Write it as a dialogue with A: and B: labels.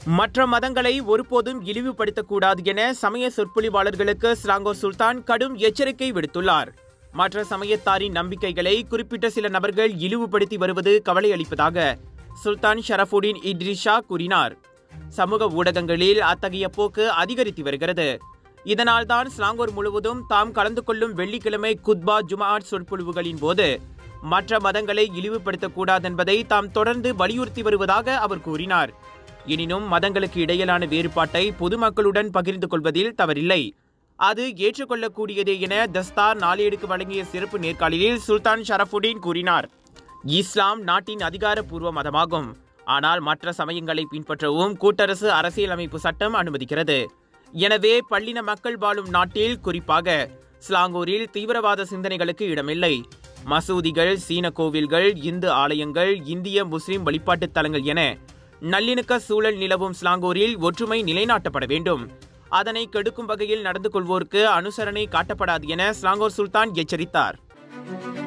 A: மற்ற மதங்களை ஒருபோதும் இழிவுபடுத்தக்கூடாது என சமய சொற்பொழிவாளர்களுக்கு ஸ்லாங்கோர் சுல்தான் கடும் எச்சரிக்கை விடுத்துள்ளார் மற்ற சமயத்தாரின் நம்பிக்கைகளை குறிப்பிட்ட சில நபர்கள் இழிவுபடுத்தி வருவது கவலை அளிப்பதாக சுல்தான் ஷரஃபுடீன் இட்ரிஷா கூறினார் சமூக ஊடகங்களில் அத்தகைய போக்கு அதிகரித்து வருகிறது இதனால்தான் ஸ்லாங்கூர் முழுவதும் தாம் கலந்து கொள்ளும் வெள்ளிக்கிழமை குத்பா ஜுமாட் சொற்பொழிவுகளின் போது மற்ற மதங்களை இழிவுபடுத்தக்கூடாது என்பதை தாம் தொடர்ந்து வலியுறுத்தி வருவதாக அவர் கூறினார் எனினும் மதங்களுக்கு இடையிலான வேறுபாட்டை பொதுமக்களுடன் பகிர்ந்து கொள்வதில் தவறில்லை அது ஏற்றுக்கொள்ளக்கூடியதே என தஸ்தார் நாளேடுக்கு வழங்கிய சிறப்பு நேர்காணலில் சுல்தான் ஷரஃபுடீன் கூறினார் இஸ்லாம் நாட்டின் அதிகாரப்பூர்வ மதமாகும் ஆனால் மற்ற சமயங்களை பின்பற்றவும் கூட்டரசு அரசியலமைப்பு சட்டம் அனுமதிக்கிறது எனவே பள்ளின மக்கள் வாழும் நாட்டில் குறிப்பாக ஸ்லாங்கூரில் தீவிரவாத சிந்தனைகளுக்கு இடமில்லை மசூதிகள் சீன கோவில்கள் இந்து ஆலயங்கள் இந்திய முஸ்லிம் வழிபாட்டுத் தலங்கள் என நல்லிணக்க சூழல் நிலவும் ஸ்லாங்கூரில் ஒற்றுமை நிலைநாட்டப்பட வேண்டும் அதனை கெடுக்கும் வகையில் நடந்து கொள்வோருக்கு அனுசரணை காட்டப்படாது என ஸ்லாங்கூர் சுல்தான் எச்சரித்தார்